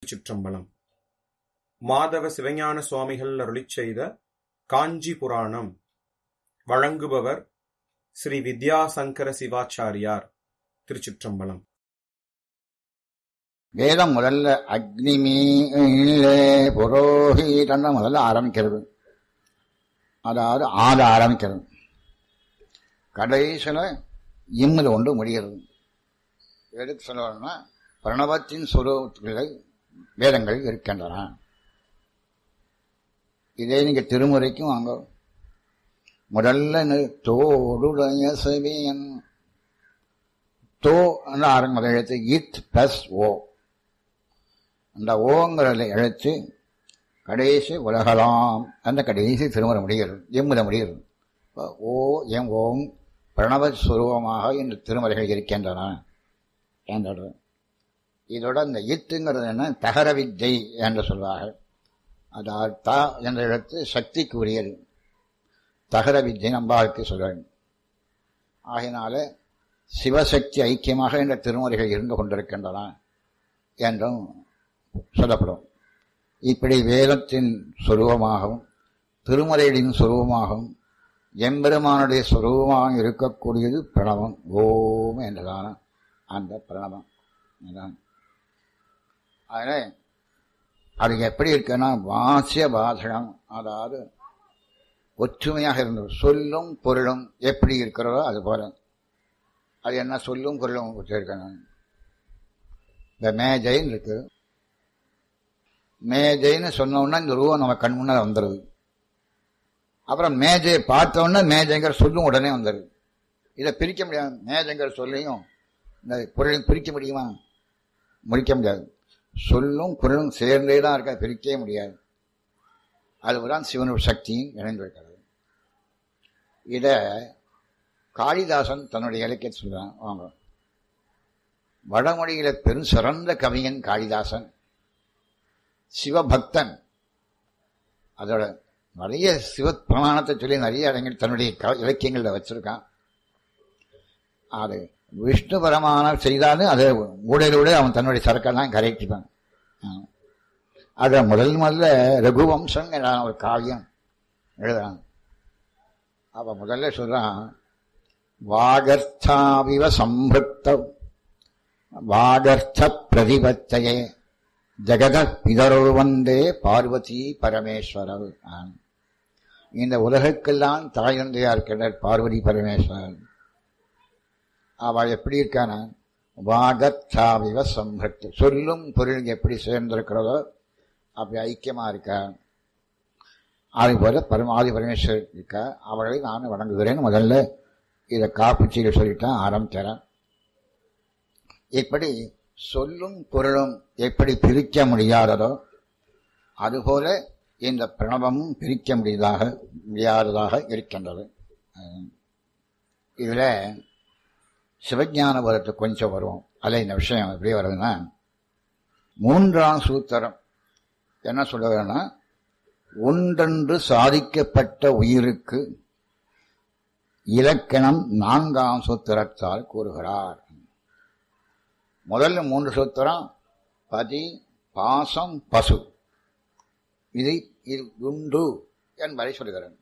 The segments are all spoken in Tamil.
திருச்சிற்றம்பலம் மாதவ சிவஞான சுவாமிகள் அருளிச் செய்த காஞ்சி புராணம் வழங்குபவர் ஸ்ரீ வித்யாசங்கர சிவாச்சாரியார் திருச்சிற்றம்பலம் வேதம் முதல்ல அக்னிமீலே புரோஹிதன்னு முதல்ல ஆரம்பிக்கிறது அதாவது ஆத ஆரம்பிக்கிறது கடைசியில் இம்மில் ஒன்று முடிகிறது எதுக்கு சொல்லணும்னா பிரணவத்தின் சுரூபத்தில் வேதங்கள் இருக்கின்றன இதே நீங்க திருமுறைக்கும் வாங்க முதல்ல நி- தோடுடைய செவியன் தோ ஆரம்ப முதல் எழுத்து இத் பிளஸ் ஓ அந்த ஓங்கிற எழுத்து கடைசி உலகலாம் அந்த கடைசி திருமுறை முடிகிறது எம்முறை முடிகிறது இப்ப ஓ எம் ஓம் பிரணவ சுரூபமாக இந்த திருமுறைகள் இருக்கின்றன என்றது இதோட இந்த இத்துங்கிறது என்ன தகர வித்தை என்று சொல்வார்கள் அதாவது த என்ற எழுத்து சக்திக்கு உரியது தகர வித்தை நம்பாருக்கு சொல்றேன் ஆகினால சிவசக்தி ஐக்கியமாக இந்த திருமுறைகள் இருந்து கொண்டிருக்கின்றன என்றும் சொல்லப்படும் இப்படி வேதத்தின் சுரூபமாகவும் திருமறைகளின் சுரூபமாகவும் எம்பெருமானுடைய சுரூபமாக இருக்கக்கூடியது பிரணவம் ஓம் என்றதான அந்த பிரணவம் அதான். அதனால அது எப்படி இருக்குன்னா வாசிய பாஷணம் அதாவது ஒற்றுமையாக இருந்தது சொல்லும் பொருளும் எப்படி இருக்கிறதோ அது போல அது என்ன சொல்லும் பொருளும் வச்சிருக்கணும் இந்த மேஜைன்னு இருக்கு மேஜைன்னு சொன்னோம்னா இந்த ரூபம் நம்ம கண் முன்னாடி வந்துடுது அப்புறம் மேஜையை பார்த்தோன்னே மேஜைங்கிற சொல்லும் உடனே வந்துடுது இதை பிரிக்க முடியாது மேஜைங்கிற சொல்லையும் இந்த பொருளையும் பிரிக்க முடியுமா முடிக்க முடியாது சொல்லும் பொருளும் சேர்ந்தே தான் இருக்க பிரிக்கவே முடியாது அதுதான் சிவனோட சக்தியும் இணைந்திருக்கிறது இத காளிதாசன் தன்னுடைய இலக்கியத்தை சொல்றான் வாங்க வடமொழியில பெரும் சிறந்த கவிஞன் காளிதாசன் சிவபக்தன் அதோட நிறைய சிவ பிரமாணத்தை சொல்லி நிறைய இடங்கள் தன்னுடைய க- இலக்கியங்கள்ல வச்சிருக்கான் அது விஷ்ணு பிரமாணம் செய்தாலும் அதை ஊடலோட அவன் தன்னுடைய சரக்கெல்லாம் கரைச்சிப்பான் அத முதல் முதல்ல ரகுவம்சம் என்ற ஒரு காவியம் எழுதுறான் அவ முதல்ல சொல்றான் வாகர்த்தாவிவ சம்பிருக்த வாகர்த்த பிரதிபத்தையே ஜெகத பிதரொரு வந்தே பார்வதி பரமேஸ்வரர் ஆம். இந்த உலகுக்கெல்லாம் தாய் தந்தையா இருக்கிற பார்வதி பரமேஸ்வரன் அவள் எப்படி இருக்கானா வாகத்தாவிவ சம்பிரக்தி சொல்லும் பொருள் எப்படி சேர்ந்திருக்கிறதோ அப்படி ஐக்கியமா இருக்கா அது போல பரமாதி பரமேஸ்வரர் இருக்கா அவளை நான் வணங்குகிறேன் முதல்ல இதை காப்புச்சியில சொல்லிட்டான் ஆரம்பிக்கிறேன் இப்படி சொல்லும் பொருளும் எப்படி பிரிக்க முடியாததோ அதுபோல இந்த பிரணவமும் பிரிக்க முடியதாக முடியாததாக இருக்கின்றது அஹ் இதுல சிவஞான பதத்தை கொஞ்சம் வரும் அதில் இந்த விஷயம் எப்படி வருதுன்னா மூன்றாம் சூத்திரம் என்ன சொல்லுகிறேன்னா ஒன்றென்று சாதிக்கப்பட்ட உயிருக்கு இலக்கணம் நான்காம் சூத்திரத்தால் கூறுகிறார் முதல்ல மூன்று சூத்திரம் பதி பாசம் பசு இது இது உண்டு என்பதை சொல்கிறேன்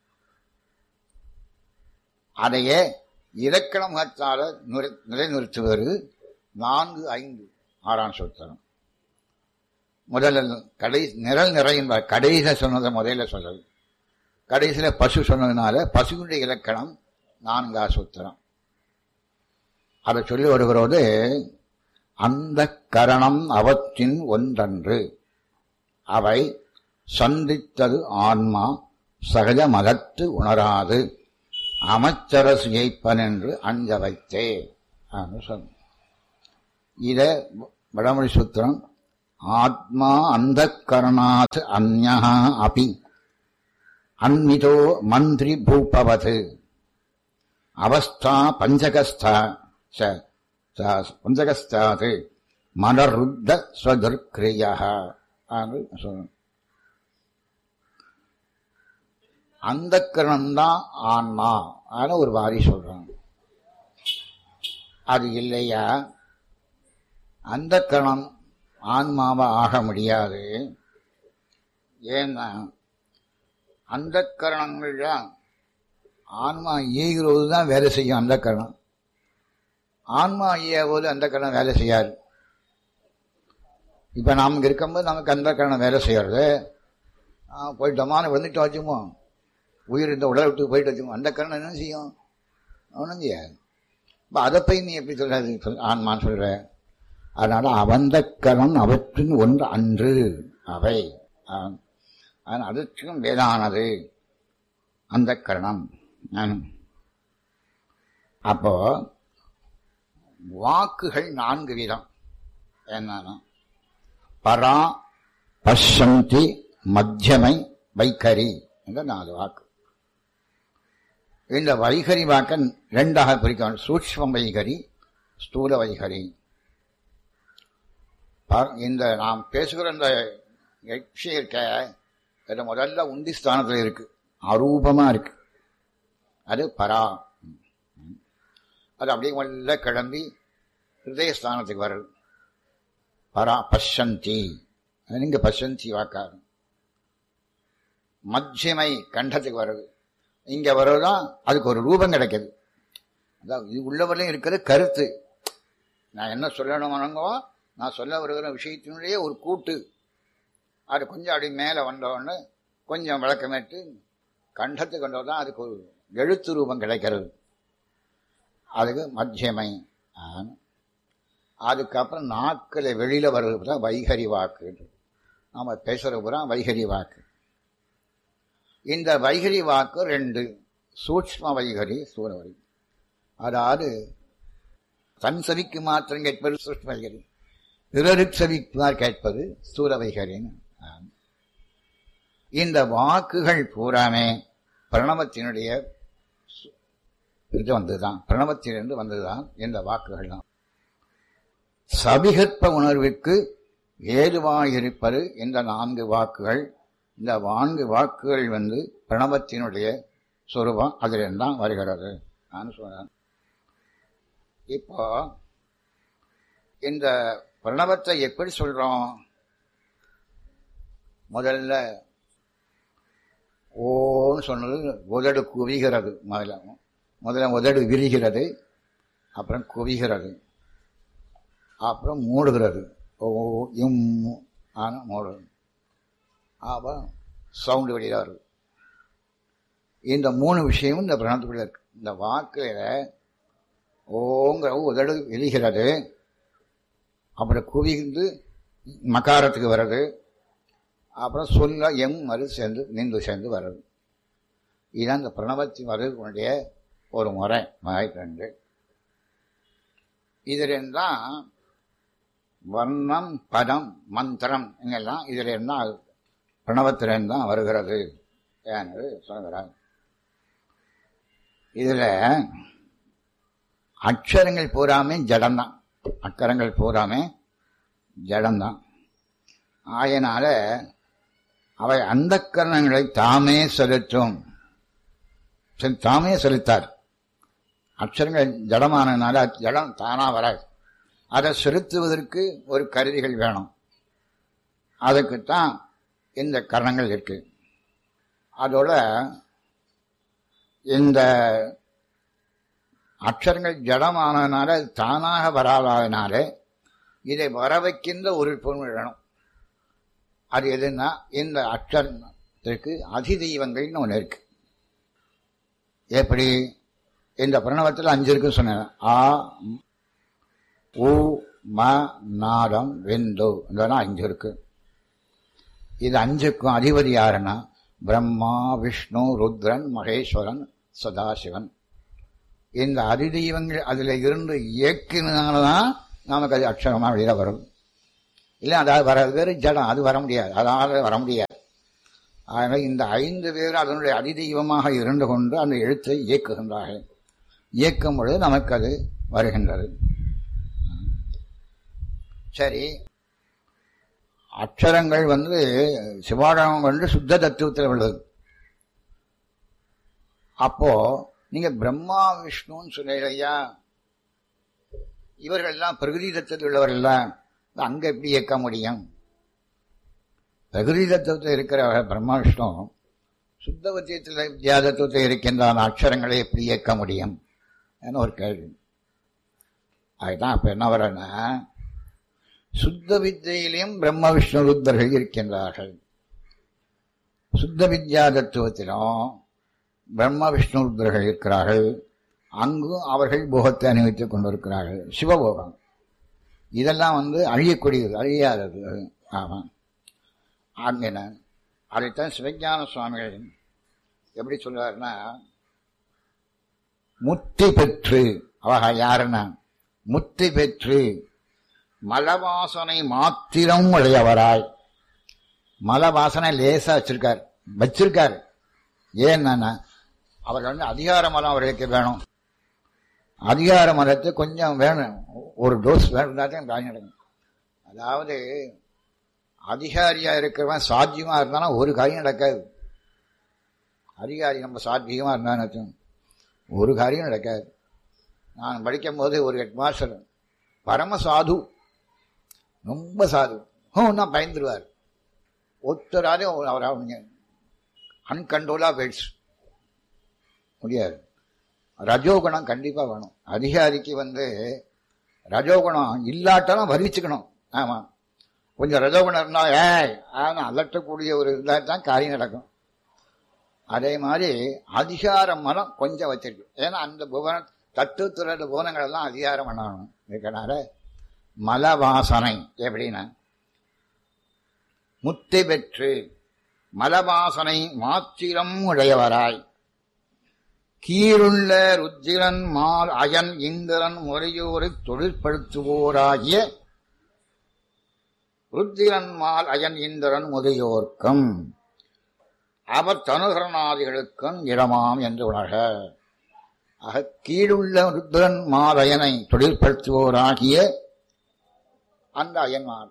அதையே இலக்கணத்தால நிறை- நிலைநிறுத்துவது நான்கு ஐந்து ஆறாம் சூத்திரம் முதல்ல கடை நிரல் நிறை என்பார் கடைசியில் சொன்னதை முதல்ல சொல்றது கடைசியில பசு சொன்னதுனால பசுவினுடைய இலக்கணம் நான்கா சூத்திரம் அதை சொல்லி வருகிறோடு அந்த கரணம் அவற்றின் ஒன்றன்று அவை சந்தித்தது ஆன்மா சகஜ மதத்து உணராது அமைச்சரசு ஏய்ப்பன் என்று அஞ்ச வைத்தே சொன்ன இத வடமொழி சூத்திரம் ஆத்மா அந்த கரணாத் அந்யா அபி அன்மிதோ மந்திரி பூபவது அவஸ்தா பஞ்சகஸ்தா ச- ச- பஞ்சகஸ்தாது மனருத்த ஸ்வதுர்கிரியா சொல்லணும் அந்த தான் ஆன்மா ஆன ஒரு வாரி சொல்றாங்க அது இல்லையா அந்த கணம் ஆன்மாவா ஆக முடியாது ஏன்னா அந்த கரணங்கள் தான் ஆன்மா ஈகிறது தான் வேலை செய்யும் அந்த கரணம் ஆன்மா ஈய போது அந்த கரணம் வேலை செய்யாது இப்ப நாம் இங்க இருக்கும்போது நமக்கு அந்த கரணம் வேலை செய்யறது போய் டமான விழுந்துட்டு வச்சுமோ உயிர் இந்த உடலை விட்டு போயிட்டு வச்சுமோ அந்த கரணம் என்ன செய்யும் ஒன்றும் செய்யாது இப்போ அதை போய் நீ எப்படி சொல்றது சொல் ஆன்மான்னு சொல்ற அதனால அவந்த கரணம் அவற்றின் ஒன்று அன்று அவை அதனால் அதற்கும் வேதானது அந்த கரணம் அப்போ வாக்குகள் நான்கு விதம் என்னன்னா பரா பசந்தி மத்தியமை வைகரி என்ற நாலு வாக்கு இந்த வைகரி வாக்க ரெண்டாக பிரிக்கணும் சூக்ம வைகரி ஸ்தூல வைகரி இந்த நாம் பேசுகிற இந்த விஷயம் இருக்க இது முதல்ல உண்டி ஸ்தானத்தில் இருக்கு அரூபமா இருக்கு அது பரா அது அப்படியே முதல்ல கிளம்பி ஹிருதயஸ்தானத்துக்கு வருது பரா பசந்தி நீங்க பசந்தி வாக்காரு மத்தியமை கண்டத்துக்கு வருது இங்க வருவதுதான் அதுக்கு ஒரு ரூபம் கிடைக்குது அதான் இது உள்ளவரையும் இருக்கிறது கருத்து நான் என்ன சொல்லணுமோ நான் சொல்ல வருகிற விஷயத்தினுடைய ஒரு கூட்டு அது கொஞ்சம் அப்படி மேலே வந்தோடனே கொஞ்சம் விளக்கமேட்டு கண்டத்துக்கு வந்தோதான் அதுக்கு ஒரு எழுத்து ரூபம் கிடைக்கிறது அதுக்கு மத்தியமை அதுக்கப்புறம் நாக்கில் வெளியில வர்றது தான் வைகரி வாக்கு நாம பேசுற பூரா வைகரி வாக்கு இந்த வைகரி வாக்கு ரெண்டு சூக்ம வைகரி சூர வைகரி அதாவது தன் செவிக்கு மாத்திரம் கேட்பது சூக்ம வைகரி பிறருக்கு செவிக்குமார் கேட்பது சூர வைகரின்னு இந்த வாக்குகள் பூராமே பிரணவத்தினுடைய இது வந்ததுதான் பிரணவத்திலிருந்து வந்ததுதான் இந்த வாக்குகள் தான் சபிகற்ப உணர்வுக்கு ஏதுவாயிருப்பது இந்த நான்கு வாக்குகள் இந்த நான்கு வாக்குகள் வந்து பிரணவத்தினுடைய சொரூபம் அதில் தான் வருகிறது நான் சொன்னேன் இப்போ இந்த பிரணவத்தை எப்படி சொல்றோம் முதல்ல ஓன்னு சொன்னது உதடு குவிகிறது முதல்ல முதல்ல உதடு விரிகிறது அப்புறம் குவிகிறது அப்புறம் மூடுகிறது ஓ இம் ஆன மூடுறது அப்புறம் சவுண்டு வெளியில் வருது இந்த மூணு விஷயமும் இந்த பிரணத்துக்குள்ள இருக்கு இந்த வாக்கில் ஓங்கிற உதடு விரிகிறது அப்புறம் குவிந்து மகாரத்துக்கு வர்றது அப்புறம் சொல்ல எம் மறு சேர்ந்து நின்று சேர்ந்து வர்றது இதுதான் இந்த பிரணவத்தின் வருவதனுடைய ஒரு முறை முறை ரெண்டு இதில் தான் வர்ணம் பதம் மந்திரம் எங்கெல்லாம் இதில் இருந்தால் பிரணவத்திலிருந்து தான் வருகிறது என்று சொல்கிறார் இதில் அக்ஷரங்கள் பூராமே ஜடம்தான் அக்கரங்கள் பூராமே ஜடம்தான் ஆயனால அவை அந்த கரணங்களை தாமே செலுத்தும் தாமே செலுத்தார் அக்ஷரங்கள் ஜடமானதுனால ஜடம் தானா வராது அதை செலுத்துவதற்கு ஒரு கருவிகள் வேணும் அதுக்குத்தான் இந்த கரணங்கள் இருக்கு அதோட இந்த அக்ஷரங்கள் ஜடமானதுனால தானாக வராதனால இதை வர வைக்கின்ற ஒரு பொருள் வேணும் அது எதுன்னா இந்த அக்ஷரத்திற்கு அதிதெய்வங்கள்னு ஒன்று இருக்கு எப்படி இந்த பிரணவத்தில் அஞ்சு இருக்கு சொன்னேன் ஆ உ ம நாதம் வெந்து இதெல்லாம் அஞ்சு இருக்கு இது அஞ்சுக்கும் அதிபதி யாருன்னா பிரம்மா விஷ்ணு ருத்ரன் மகேஸ்வரன் சதாசிவன் இந்த அதிதெய்வங்கள் அதில் இருந்து இயக்கினால்தான் நமக்கு அது அக்ஷரமாக வெளியில வரும் இல்லை அதாவது வர வேறு ஜடம் அது வர முடியாது அதனால் வர முடியாது அதனால் இந்த ஐந்து பேர் அதனுடைய அதிதெய்வமாக இருந்து கொண்டு அந்த எழுத்தை இயக்குகின்றார்கள் இயக்கும் பொழுது நமக்கு அது வருகின்றது சரி அக்ஷரங்கள் வந்து சிவாடகம் கொண்டு சுத்த தத்துவத்தில் உள்ளது அப்போ நீங்க பிரம்மா விஷ்ணுன்னு சொன்னீங்க ஐயா இவர்கள்லாம் பிரகிருதி தத்துவத்தில் உள்ளவர்கள் அங்க எப்படி இயக்க முடியும் பிரகிருதி தத்துவத்தில் இருக்கிற பிரம்ம விஷ்ணு சுத்த வித்தியத்தில் வித்யா தத்துவத்தில் இருக்கின்ற அந்த அக்ஷரங்களை எப்படி இயக்க முடியும் ஒரு கேள்வி அதுதான் அப்ப என்ன வரன்னா சுத்த வித்தியிலையும் பிரம்ம விஷ்ணு ருத்தர்கள் இருக்கின்றார்கள் சுத்த வித்யா தத்துவத்திலும் பிரம்ம விஷ்ணு ருத்ரர்கள் இருக்கிறார்கள் அங்கும் அவர்கள் போகத்தை அனுபவித்துக் கொண்டிருக்கிறார்கள் சிவபோகம் இதெல்லாம் வந்து அழியக்கூடியது அழியாதது ஆமாம் ஆங்கின அதைத்தான் சிவஞான சுவாமிகள் எப்படி சொல்றாருன்னா முத்தி பெற்று அவக யாருன்னா முத்தி பெற்று மலவாசனை மாத்திரம் உடையவராய் மலவாசனை லேசா வச்சிருக்கார் வச்சிருக்காரு ஏன்னா அவர் வந்து அதிகார மலம் அவர்களுக்கு வேணும் அதிகார மலத்தை கொஞ்சம் வேணும் ஒரு டோஸ் வேணும் தான் காரியம் நடக்கும் அதாவது அதிகாரியா இருக்கிறவன் சாத்தியமா இருந்தாலும் ஒரு காரியம் நடக்காது அதிகாரி நம்ம சாத்தியமா இருந்தான்னு ஒரு காரியம் நடக்காது நான் படிக்கும் போது ஒரு ஹெட் மாஸ்டர் பரம சாது ரொம்ப சாது ஹோன்னா பயந்துருவார் ஒருத்தராதே அவர் அவங்க அன்கண்ட்ரோலா போயிடுச்சு முடியாது ரஜோகுணம் கண்டிப்பா வேணும் அதிகாரிக்கு வந்து ரஜோகுணம் இல்லாட்டாலும் வரிச்சுக்கணும் ஆமா கொஞ்சம் ரஜோகுணம் இருந்தா ஏய் ஆனா அலட்டக்கூடிய ஒரு இருந்தா தான் காரியம் நடக்கும் அதே மாதிரி அதிகார மனம் கொஞ்சம் வச்சிருக்கு ஏன்னா அந்த புவன தத்துவத்துறை புவனங்கள் எல்லாம் அதிகாரம் பண்ணணும் இருக்கனால மல வாசனை எப்படின்னா முத்தை பெற்று மலவாசனை மாத்திரம் உடையவராய் கீழுள்ள ருத்திரன் மால் அயன் இந்திரன் முறையோரை தொழிற்படுத்துவோராகிய ருத்திரன் மால் அயன் இந்திரன் முதையோர்க்கும் அவர் தனுகரணாதிகளுக்கும் இடமாம் என்று உணர்க ஆக கீழுள்ள ருத்ரன் மாலயனை தொழிற்படுத்துவோராகிய அந்த அயன்மார்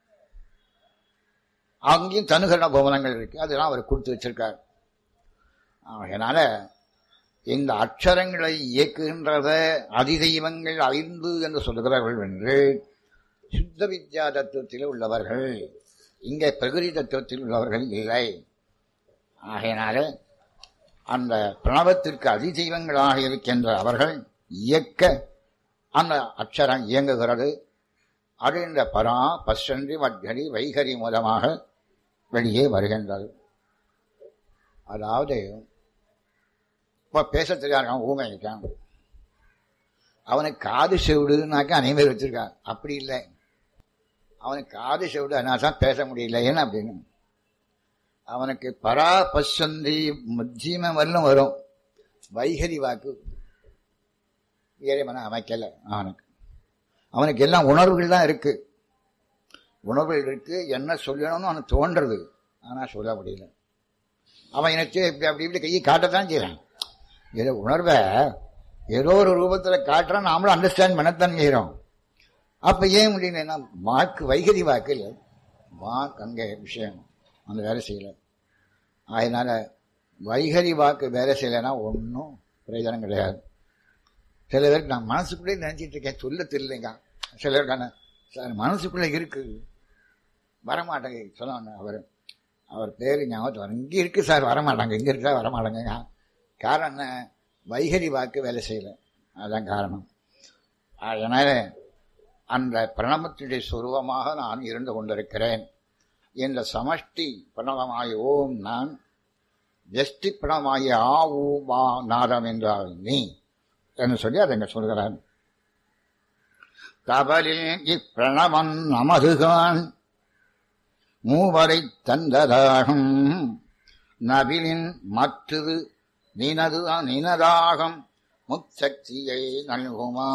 அங்கேயும் தனுகரண பவனங்கள் இருக்கு அதெல்லாம் அவர் கொடுத்து வச்சிருக்கார் அதனால இந்த அக்ஷரங்களை இயக்குகின்றத அதிதெய்வங்கள் ஐந்து என்று சொல்லுகிறார்கள் என்று சுத்த வித்யா தத்துவத்தில் உள்ளவர்கள் இங்கே பிரகிருதி தத்துவத்தில் உள்ளவர்கள் இல்லை ஆகையினால அந்த பிரணவத்திற்கு அதிதெய்வங்களாக இருக்கின்ற அவர்கள் இயக்க அந்த அக்ஷரம் இயங்குகிறது அது இந்த பரா பசன்றி மத்கரி வைகரி மூலமாக வெளியே வருகின்றது அதாவது இப்ப பேச தெரியாத ஊமை இருக்கான் அவனுக்கு காது செவிடுனாக்கா அனைவரும் வச்சிருக்கான் அப்படி இல்லை அவனுக்கு காது செவிடு அதனால தான் பேச முடியல ஏன்னா அப்படின்னு அவனுக்கு பரா பசந்தி மத்தியம வரலும் வரும் வைகரி வாக்கு இறைவனை அமைக்கல அவனுக்கு அவனுக்கு எல்லாம் உணர்வுகள் தான் இருக்கு உணர்வுகள் இருக்கு என்ன சொல்லணும்னு அவனுக்கு தோன்றது ஆனா சொல்ல முடியல அவன் எனக்கு இப்படி அப்படி இப்படி கையை காட்டத்தான் செய்யறான் ஏதோ உணர்வை ஏதோ ஒரு ரூபத்துல காட்டுறான் நாமளும் அண்டர்ஸ்டாண்ட் பண்ணத்தான் செய்யறோம் அப்ப ஏன் முடியலன்னா வாக்கு வைகரி வாக்கு இல்லை வாக்கு அங்கே விஷயம் அந்த வேலை செய்யல அதனால வைகரி வாக்கு வேலை செய்யலைன்னா ஒன்றும் பிரயோஜனம் கிடையாது சில பேருக்கு நான் மனசுக்குள்ளே நினைச்சிட்டு இருக்கேன் சொல்ல தெரியலைங்க சில பேருக்கான சார் மனசுக்குள்ளே இருக்கு வரமாட்டேங்க சொல்லுவாங்க அவர் அவர் பேர் ஞாபகத்து வரும் இங்கே இருக்கு சார் வரமாட்டாங்க இங்கே இருக்கா வரமாட்டாங்க காரணம் என்ன வைகரி வாக்கு வேலை செய்யலை அதுதான் காரணம் அதனால அந்த பிரணவத்துடைய சுரூபமாக நான் இருந்து கொண்டிருக்கிறேன் இந்த சமஷ்டி பிரணவமாய் ஓம் நான் ஜஷ்டி பிரணவமாகிய ஆ ஊ மா நாதம் என்றால் நீ என்று சொல்லி அதை இங்க சொல்கிறார் தபலில் இப்பிரணவன் நமதுகான் மூவரை தந்ததாகும் நபிலின் மற்றது நினது நினதாகம் முச்சக்தியை நல்குமா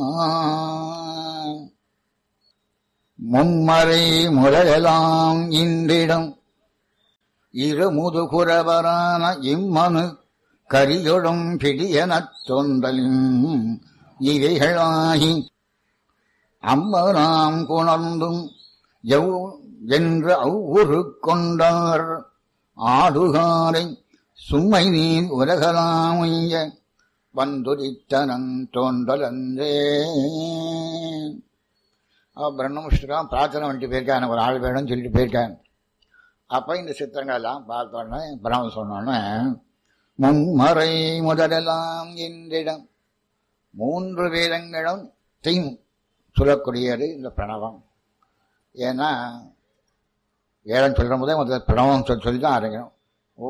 மும்மறை முறையெல்லாம் இன்றிடம் இரு முதுகுறவரான இம்மனு கரியொடும் பிடியனத் தொந்தலின் இவைகளாகி அம்மனாம் குணர்ந்தும் எவ் என்று அவ்வுரு கொண்டார் ஆடுகாரை சும்மை நீர் உலகலாமைய வந்துரித்தனன் தோன்றலன்றே அவன் பிரம்மமுஷ்டிரம் பிரார்த்தனை பண்ணிட்டு போயிருக்கான் எனக்கு ஒரு ஆள் வேணும்னு சொல்லிட்டு போயிருக்கான் அப்ப இந்த சித்திரங்கள் எல்லாம் பார்த்தோன்னே பிரம்மம் சொன்னோன்னே மும்மறை முதலெல்லாம் என்றிடம் மூன்று வேதங்களும் தீம் சொல்லக்கூடியது இந்த பிரணவம் ஏன்னா வேதம் சொல்ற போதே முதல்ல பிரணவம் சொல்லி சொல்லி தான் ஆரம்பிக்கணும் ஓ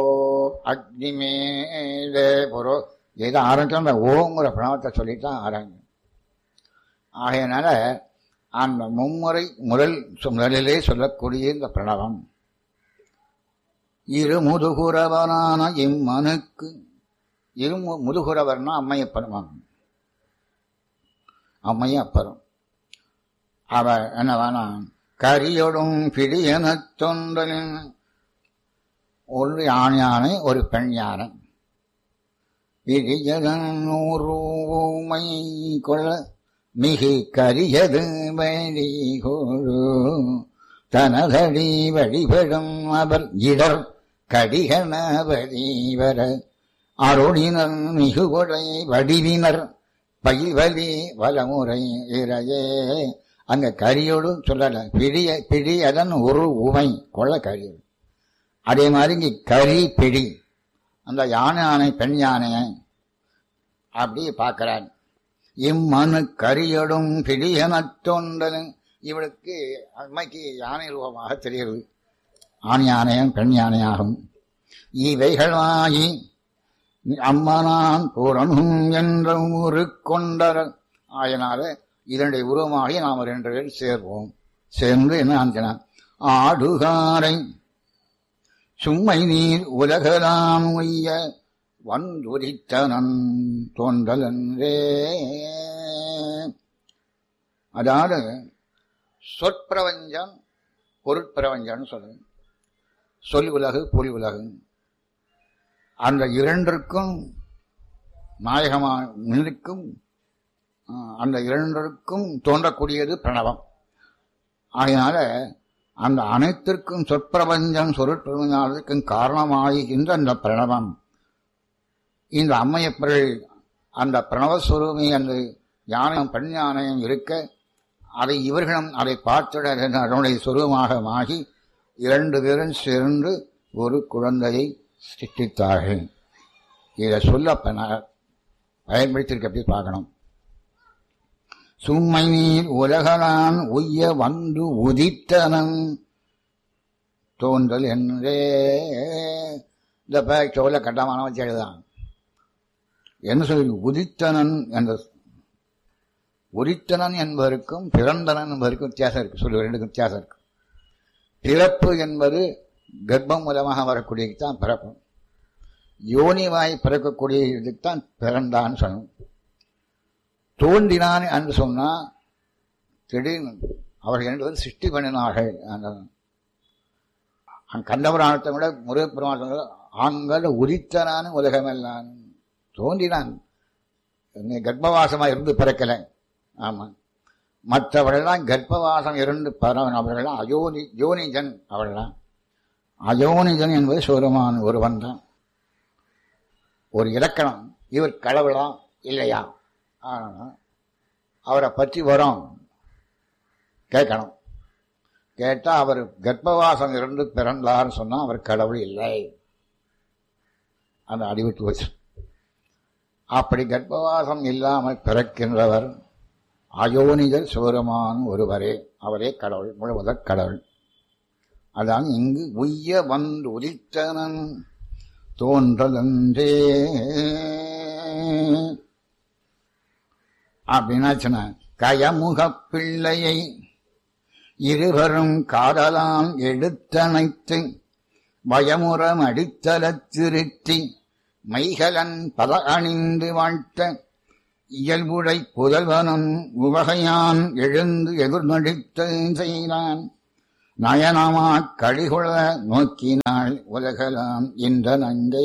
அக்னிமேலே பொரோ எதை ஆரம்பிக்கணும் அந்த ஓங்கிற பிரணவத்தை சொல்லித்தான் ஆரம்பிக்கணும் ஆகையனால அந்த மும்முறை முதல் முதலிலே சொல்லக்கூடிய இந்த பிரணவம் இரு முதுகுறவனான இம்மனுக்கு இரு மு- முதுகுறவர்னா அம்மையப்பருமான் அம்மையப்பரும் அவ என்னவானா கரியொடும் பிடி எனத் தொண்டலின் ஒரு ஆண் யானை ஒரு பெண் யானை பிடியதூமை கொள்ள மிகு கரியது வழிகொழு தனதடி வழிபடும் அவர் இடர் கடிகணபதி வர அருளினர் மிகு கொடை வடிவினர் பயில்வலி வலமுறை இறையே அங்க கரியோடு சொல்லல பிடிய பிடி அதன் ஒரு உமை கொள்ள கரியோடு அதே மாதிரி இங்க கரி பிடி அந்த யானை ஆணை பெண் யானையை அப்படி பார்க்கிறான் இம்மனு கரியடும் பிடியனத் தோன்றலும் இவளுக்கு அம்மைக்கு யானை ரூபமாக தெரிகிறது ஆண் யானையும் பெண் யானையாகும் இவைகளாகி அம்மனான் பூரணும் என்ற ஊரு கொண்டர் ஆயனால இதனுடைய உருவமாகி நாம் ரெண்டு பேர் சேர்வோம் சேர்ந்து என்ன ஆந்தினான் ஆடுகாரை சும்மை நீர் உலகலாம் உய்ய வந்துரித்தனன் தோன்றலன்றே அதாவது சொற்பிரபஞ்சம் பொருட்பிரபஞ்சம்னு சொல்லுங்க சொல் உலகு பொல் உலகு அந்த இரண்டிற்கும் நாயகமாக நிற்கும் ஆஹ், அந்த இரண்டிற்கும் தோன்றக்கூடியது பிரணவம் ஆகையினால அந்த அனைத்திற்கும் சொற்பிரபஞ்சம் சொற்பிரபஞ்சத்துக்கும் காரணமாகின்ற அந்த பிரணவம் இந்த அம்மையப்பர்கள் அந்த பிரணவஸ்வரூபி அந்த ஞானம் பெண் ஞானம் இருக்க அதை இவர்களும் அதை பார்த்துட அதனுடைய சுரூபமாக ஆகி இரண்டு பேரும் சேர்ந்து ஒரு குழந்தையை சிருஷ்டித்தார்கள் இதை சொல்ல அப்ப நான் பயன்படுத்தியிருக்க அப்படி பார்க்கணும் சும்மை நீர் உலகலான் உய்ய வந்து உதித்தனன் தோன்றல் என்றே இந்த பேக் சொல்ல கட்டமான வச்சு எழுதான் என்ன சொல்லி உதித்தனன் என்ற உரித்தனன் என்பதற்கும் பிறந்தனன் என்பதற்கும் வித்தியாசம் இருக்கு சொல்லு ரெண்டுக்கும் வித்தியாசம் இருக்கு பிறப்பு என்பது கர்ப்பம் மூலமாக வரக்கூடியதுதான் பிறப்பு யோனிவாய் பிறக்கக்கூடிய இதுக்குத்தான் பிறந்தான்னு சொல்லணும் தோன்றினான் என்று சொன்னா திடீர்னு அவர்கள் ரெண்டு பேரும் சிருஷ்டி பண்ணினார்கள் அந்த கண்டபுராணத்தை விட முருகப்பெருமாள் ஆண்கள் உரித்தனான உலகமெல்லாம் தோன்றினான் நீ கர்ப்பவாசமா இருந்து பிறக்கல ஆமா மற்றவர்கள்லாம் கர்ப்பவாசம் இருந்து பரவன் அவர்கள்லாம் அயோனி யோனிஜன் அவர்கள்லாம் அயோனிஜன் என்பது சூரமான ஒருவன் தான் ஒரு இலக்கணம் இவர் கடவுளா இல்லையா ஆனா அவரை பற்றி வரும் கேட்கணும் கேட்டா அவர் கர்ப்பவாசம் இருந்து பிறந்தார்னு சொன்னா அவர் கடவுள் இல்லை அந்த அடிவிட்டு வச்சு அப்படி கர்ப்பவாசம் இல்லாமல் பிறக்கின்றவர் அயோனிதர் சிவருமான் ஒருவரே அவரே கடவுள் முழுவதற் கடவுள் அதான் இங்கு உய்ய வந்து உதித்தனன் தோன்றலன்றே அப்படின்னாச்சுன்னா கயமுகப் பிள்ளையை இருவரும் காதலாம் எடுத்தனைத்து பயமுறம் அடித்தலத் திருத்தி மைகலன் பல அணிந்து வாழ்த்த இயல்புடை புதல்வனும் உவகையான் எழுந்து எதிர்நடித்து செய்தான் நயனமாக் கழிகுள நோக்கினாள் உலகலாம் என்ற நங்கை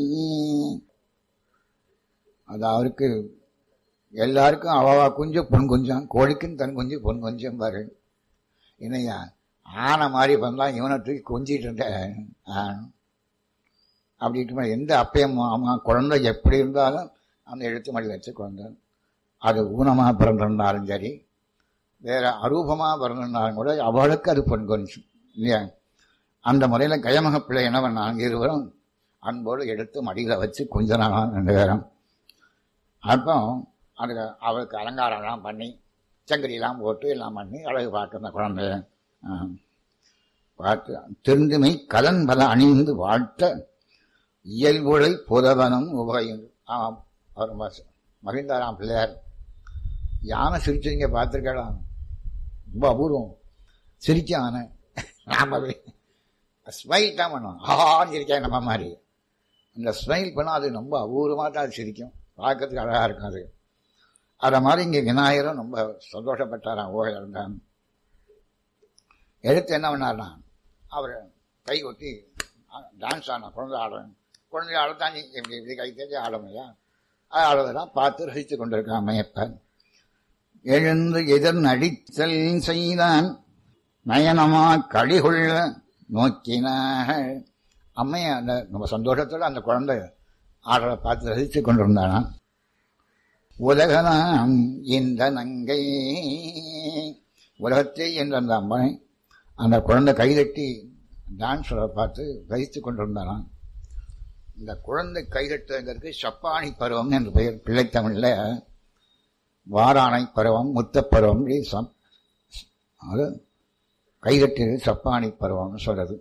அது அவருக்கு எல்லாருக்கும் அவவா குஞ்சு பொன் குஞ்சம் கோழிக்கும் தன் குஞ்சு பொன் குஞ்சம் பாரு என்னையா ஆனை மாதிரி வந்தா இவனை தூக்கி கொஞ்சிட்டு இருந்த ஆண் அப்படின்ட்டு எந்த அப்பையும் அம்மா குழந்தை எப்படி இருந்தாலும் அந்த எழுத்து மொழி வச்சு குழந்தை அது ஊனமாக பிறந்திருந்தாலும் சரி வேற அரூபமா வரணுன்னாலும் கூட அவளுக்கு அது பொன் கொஞ்சம் இல்லையா அந்த முறையில கயமக பிள்ளை என்ன பண்ணாங்க இருவரும் அன்போடு எடுத்து மடியில வச்சு கொஞ்ச நாளாக ரெண்டு பேரும் அப்போ அதுக்கு அவளுக்கு அலங்காரம்லாம் பண்ணி சங்கடியெல்லாம் போட்டு எல்லாம் பண்ணி அழகு பார்க்க அந்த குழந்தைய ஆ. பார்த்து திருந்துமை கலன் பல அணிந்து வாழ்த்த இயல்புலை புதவனம் உபயம் ஆமாம் அவர் ம- மகிழ்ந்தாராம் பிள்ளையார் யானை சிரிச்சீங்க பார்த்துருக்கலாம் ரொம்ப அபூர்வம் சிரிக்க யானை நாம ஸ்மைல் தான் பண்ணுவோம் ஆன்னு சிரிக்கா நம்ம மாதிரி அந்த ஸ்மைல் பண்ணால் அது ரொம்ப அபூர்வமாக தான் அது சிரிக்கும் பார்க்கறதுக்கு அழகாக இருக்கும் அது அதை மாதிரி இங்கே விநாயகரும் ரொம்ப சந்தோஷப்பட்டாராம் ஓகே இருந்தான் எடுத்து என்ன பண்ணார்னா அவர் கை கொட்டி டான்ஸ் ஆனா குழந்தை ஆடுறேன் குழந்தை ஆடத்தான் நீ இப்படி இப்படி கை தேடி ஆடும் இல்லையா அது ஆடுவதெல்லாம் பார்த்து ரசித்து கொண்டிருக்கான் அம்மையப்பன் எழுந்து எதிர் நடித்தல் செய்தான் நயனமா கடிகொள்ள நோக்கினாள் அம்மைய அந்த நம்ம சந்தோஷத்தோட அந்த குழந்தை ஆடுறத பார்த்து ரசித்து கொண்டிருந்தானா உலகனாம் இந்த நங்கை உலகத்தை என்ற அந்த அம்மை அந்த குழந்தை கைதட்டி டான்ஸ் பார்த்து ரசித்து கொண்டிருந்தானாம் இந்த குழந்தை கைதட்டுங்கிறதுக்கு சப்பானி பருவம் என்று பெயர் பிள்ளைத்தமிழில் வாராணை பருவம் முத்தப் பருவம் இப்படி சப்- அது கைதட்டியது சப்பானி பருவம்னு சொல்றது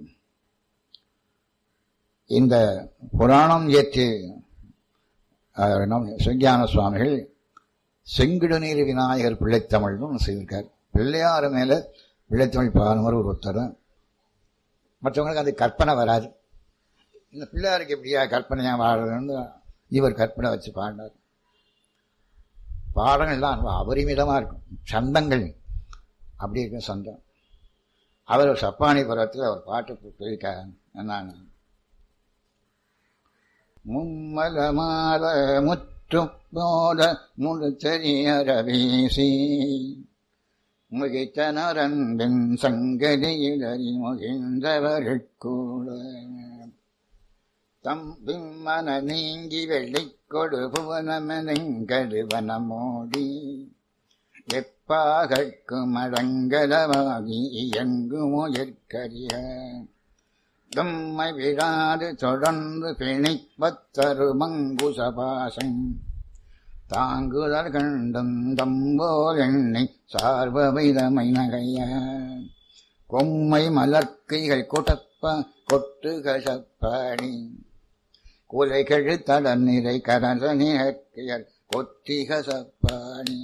இந்த புராணம் இயற்றி அஹ், நம்ம சுஞான சுவாமிகள் செங்கிடுநீர் விநாயகர் பிள்ளைத்தமிழ்னு ஒன்று செய்திருக்கார் பிள்ளையார் மேல பிள்ளைத்தமிழ் பாடுமாறு ஒரு ஒருத்தர் மற்றவங்களுக்கு அது கற்பனை வராது இந்த பிள்ளையாருக்கு எப்படியா கற்பனையா வாடுறதுன்னு இவர் கற்பனை வச்சு பாடினார் பாடங்கள்லாம் ரொம்ப அபரிமிதமா இருக்கும் சந்தங்கள் அப்படி இருக்கும் சந்தம் அவர் சப்பானி பருவத்தில் அவர் பாட்டு போயிருக்கார் என்னன்னு மும்மலமால முற்று போல முழுச்சரியர வீசி முகித்தனரன்பின் சங்கதியிடறி முகிழ்ந்தவருக்கூட தம் பிம்மன நீங்கி வெள்ளிக்கொடு புவனமெனங்கடுவனமோடி எப்பாகட்கும் அடங்கலமாகி இயங்குமுயற்கரிய தம்மை விழாது தொடர்ந்து பிணிப்பத்தரு மங்குசபாசம் தாங்குதல் கண்டும் தம்போல் எண்ணி சார்பவிதமை நகைய கொம்மை மலர்க்கைகள் கொட்டப்ப கொட்டு கசப்பாடி குலை கெழுத்தடன் நிறை கரச நிகழ்கையர் கொத்தி கசப்பாடி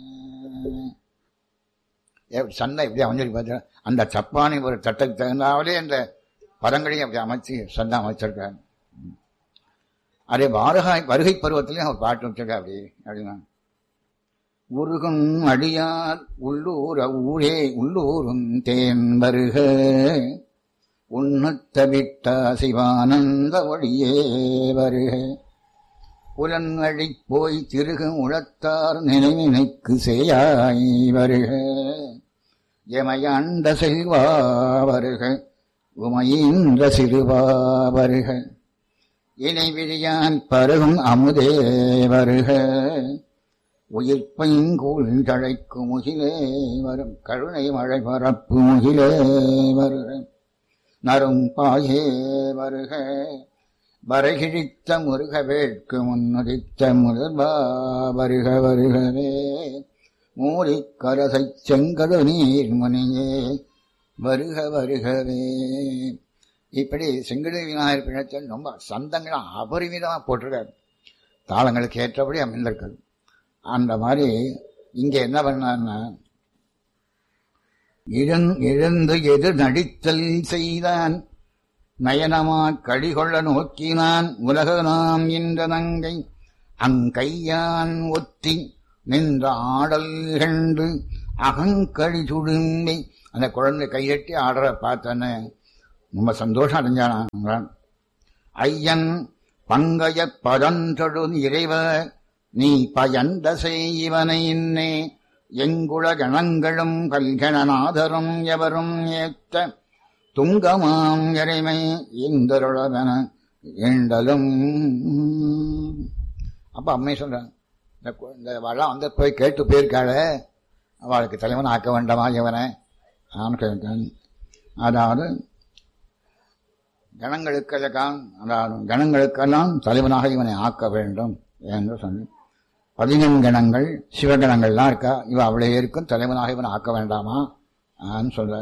எப்படி சண்டை எப்படி அமைஞ்சிருக்கு பார்த்தா அந்த சப்பானி ஒரு தட்டுக்கு தகுந்தாலே அந்த பதங்களையும் அப்படி அமைச்சு சண்டை அமைச்சிருக்காங்க அதே வாரகாய் வருகை பருவத்திலையும் அவர் பாட்டு வச்சிருக்கா அப்படி அப்படின்னா உருகும் அடியார் உள்ளூர ஊரே உள்ளூரும் தேன் வருக உண்ணத்தவிட்ட சிவானந்த ஒளியே வருக புலன்வழி போய் திருகும் உளத்தார் நினைவினைக்கு செய்யாய் வருக எமையாண்ட செல்வா வருக உமையின்ற சிறுவா வருக இணை விழியான் பருகும் அமுதே வருக உயிர்ப்பைங்கூழ் தழைக்கு முகிலே வரும் கருணை மழை பரப்பு முகிலே வருக நரும் பாயே வருக வரகிழித்த முருக வேட்கு முன்னுதித்த முதல்வா வருக வருகவே மூலிக்கரசைச் செங்கடு நீர் முனியே வருக வருகவே இப்படி செங்கடு விநாயகர் பிணத்தில் ரொம்ப சந்தங்கள் அபரிமிதமாக போட்டிருக்காரு தாளங்களுக்கு ஏற்றபடி அமைந்திருக்கிறது அந்த மாதிரி இங்க என்ன பண்ணார்னா இழந்- எழுந்து எது நடித்தல் செய்தான் நயனமா கடிகொள்ள நோக்கினான் உலக நாம் என்ற நங்கை அங்கையான் ஒத்தி நின்ற ஆடல் கண்டு அகங்கழி சுடும்பை அந்த குழந்தை கையெட்டி ஆடுற பார்த்தன ரொம்ப சந்தோஷம் அடைஞ்சானான் ஐயன் பங்கைய பதந்தொடு இறைவ நீ பயந்த செய்வனை இன்னே எங்குள கணங்களும் கல்கணநாதரும் எவரும் ஏத்த துங்கமாம் இறைமை இந்தருளவன ஏண்டலும் அப்ப அம்மை சொல்றான் இந்த கு- இந்த வளம் வந்து போய் கேட்டு போயிருக்காள அவளுக்கு தலைவன் ஆக்க வேண்டாமா இவனை நான் கேட்டேன் அதாவது ஜனங்களுக்கெல்லாம் அதாவது ஜனங்களுக்கெல்லாம் தலைவனாக இவனை ஆக்க வேண்டும் என்று சொன்னேன் பதினெண்கணங்கள் சிவகணங்கள்லாம் இருக்கா இவ அவளே இருக்கும் தலைவனாக இவனை ஆக்க வேண்டாமா ஆன்னு சொல்ற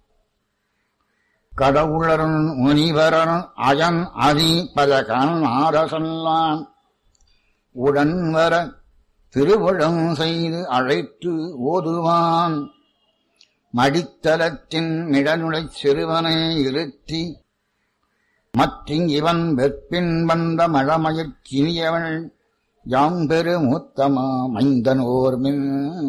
கடவுளரும் முனிவரன் அயன் அதி பதகன் ஆரசல்லான் உடன் வர திருவிழம் செய்து அழைத்து ஓதுவான் மடித்தலத்தின் மிடனுடைச் சிறுவனை இருத்தி மற்றிங் இவன் வெற்பின் வந்த மழமயிற் கிணியவள் யாம் பெரு மூத்தமா மைந்தன் ஓர்மின்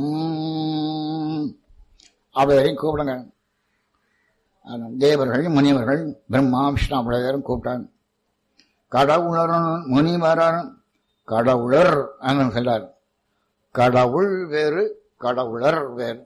அவரை கூப்பிடுங்க தேவர்கள் முனிவர்கள் பிரம்மா விஷ்ணு அவ்வளவு கூப்பிட்டாங்க கடவுளர் முனிவரர் கடவுளர் சொல்றார் கடவுள் வேறு கடவுளர் வேறு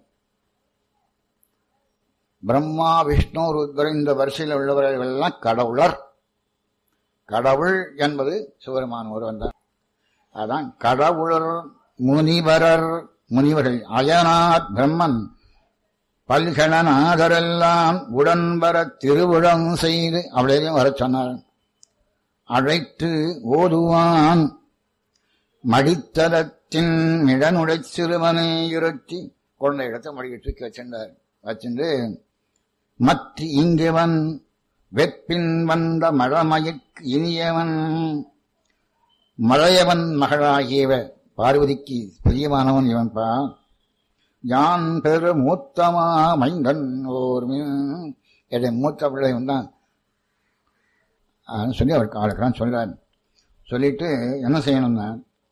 பிரம்மா விஷ்ணு ருத்ரன் இந்த வரிசையில் உள்ளவர்கள் எல்லாம் கடவுளர் கடவுள் என்பது சிவருமான ஒருவன் தான் அதான் கடவுளர் முனிவரர் முனிவர்கள் அயனாத் பிரம்மன் பல்கணநாதரெல்லாம் உடன்பர திருவிழம் செய்து அவளையும் வர சொன்னார் அழைத்து ஓதுவான் மடித்தலத்தின் மிடனுடை சிறுவனை இருத்தி குழந்தை இடத்தை மடியை தூக்கி வச்சிருந்தார் வச்சிருந்து மற்ற இங்கவன் வெப்பின் வந்த மழமயிற்கு இனியவன் மலையவன் மகளாகியவ பார்வதிக்கு பிரியமானவன் இவன் பா யான் பெரு மூத்தமா மைந்தன் ஓர் என்னுடைய மூத்த பிள்ளைவன் தான் சொல்லி அவருக்கு அவளுக்கெல்லாம் சொல்றார் சொல்லிட்டு என்ன செய்யணும்னா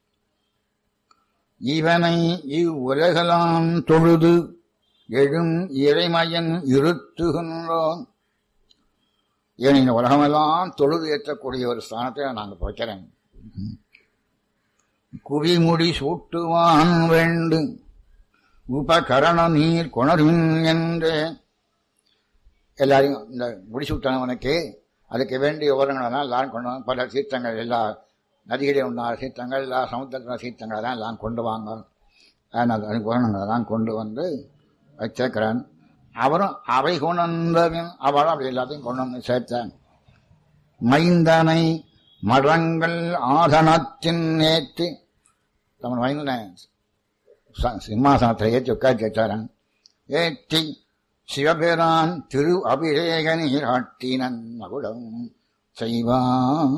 இவனை இவ்வுலகலாம் தொழுது எழும் இறைமயன் இருத்துகின்றோம் ஏன் இந்த உலகமெல்லாம் தொழுது ஏற்றக்கூடிய ஒரு ஸ்தானத்தை நாங்கள் வைக்கிறேன் குவிமுடி சூட்டுவான் வேண்டு உபகரண நீர் கொணர்மின் என்று எல்லாரையும் இந்த முடிசூட்டவனுக்கு அதுக்கு வேண்டிய விவரங்களெல்லாம் எல்லாரும் கொண்டு வாங்க பல சீர்த்தங்கள் எல்லா நதிகளில் உண்டான சீர்த்தங்கள் எல்லா சமுத்திரத்தில் சீர்த்தங்களை தான் எல்லாம் கொண்டு வாங்க அதுக்கு உபகரணங்களெல்லாம் கொண்டு வந்து வச்சிருக்கிறான் அவரும் அவை கொண்டவன் அவளும் அப்படி எல்லாத்தையும் கொண்டு வந்து சேர்த்தான் மைந்தனை மடங்கள் ஆதனத்தின் ஏற்றி தமிழ் மைந்தனை சிம்மாசனத்தை ஏற்றி உட்காந்து வச்சாரன் ஏற்றி சிவபெரான் திரு அபிஷேக நீராட்டினன் மகுடம் செய்வான்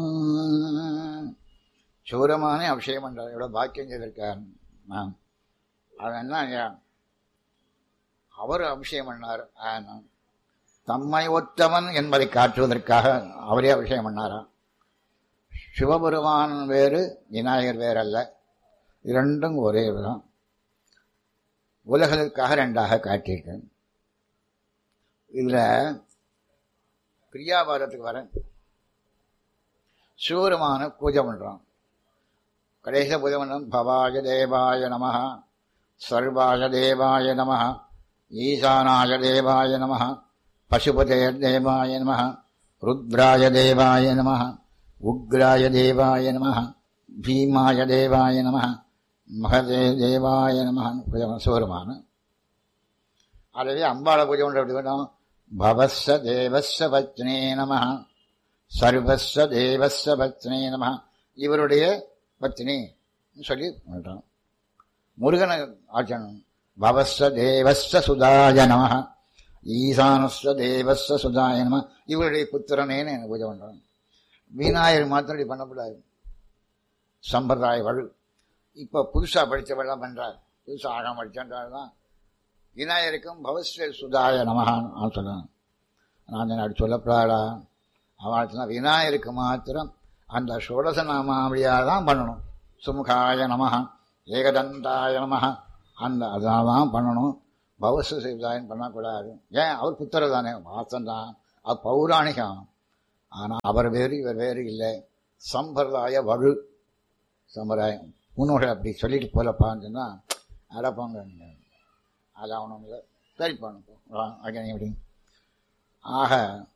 சூரமானே அபிஷேகம் பண்றார் எவ்வளவு பாக்கியம் செய்திருக்கார் அவன் என்ன அவர் அபிஷேகம் பண்ணார் தம்மை ஒத்தவன் என்பதை காட்டுவதற்காக அவரே அபிஷேகம் பண்ணாரா சிவபெருமான் வேறு விநாயகர் வேறு அல்ல இரண்டும் ஒரே தான் உலகளுக்காக ரெண்டாக காட்டியிருக்கேன் இதுல கிரியாபாரத்துக்கு வரேன் சிவபெருமான பூஜை பண்றோம் கடைசி பூஜை பண்றோம் பவாய தேவாய நம சர்வாய தேவாய நம ஈசானாய தேவாய நம பசுபதே தேவாய நம ருத்ராய தேவாய நம உக்ராய தேவாய நம பீமாய தேவாய நம மகதே தேவாய நம பூஜை சிவருமான அதுவே அம்பாளை பூஜை பண்ற எப்படி வேணும் பவஸ்ஸ தேவஸ்ஸ பத்னே நம சர்வஸ்ஸ தேவஸ்ஸ பத்னே நம இவருடைய பத்னி சொல்லி பண்றோம் முருகனை ஆச்சனம் பவஸ்ஸ தேவஸ்ஸ சுதாய நம ஈசானஸ்ஸ தேவஸ்ஸ சுதாய நம இவருடைய புத்திரனேன்னு எனக்கு பூஜை பண்றோம் விநாயகர் மாத்திரம் இப்படி பண்ணக்கூடாது சம்பிரதாய வழு இப்ப புதுசா படிச்சவெல்லாம் பண்றார் புதுசா ஆகாம படிச்சான் விநாயகருக்கும் பவஸ்ரீ சுதாய நமகான்னு சொல்லணும் நான் அப்படி சொல்லப்படாடா அவன் விநாயகருக்கு மாத்திரம் அந்த ஷோடச நாமாவளியாக தான் பண்ணணும் சுமுகாய நம ஏகதந்தாய நம அந்த அதனால தான் பண்ணணும் பவஸ்ரீ சுதாயன் பண்ணக்கூடாது ஏன் அவர் புத்தர் தானே மாசம் தான் அது பௌராணிகம் ஆனால் அவர் வேறு இவர் வேறு இல்லை சம்பிரதாய வழு சம்பிரதாயம் முன்னோர்கள் அப்படி சொல்லிட்டு போலப்பான்னு சொன்னால் அடப்பாங்க அது அவனும் இல்லை சரி பண்ணும் அப்படி ஆக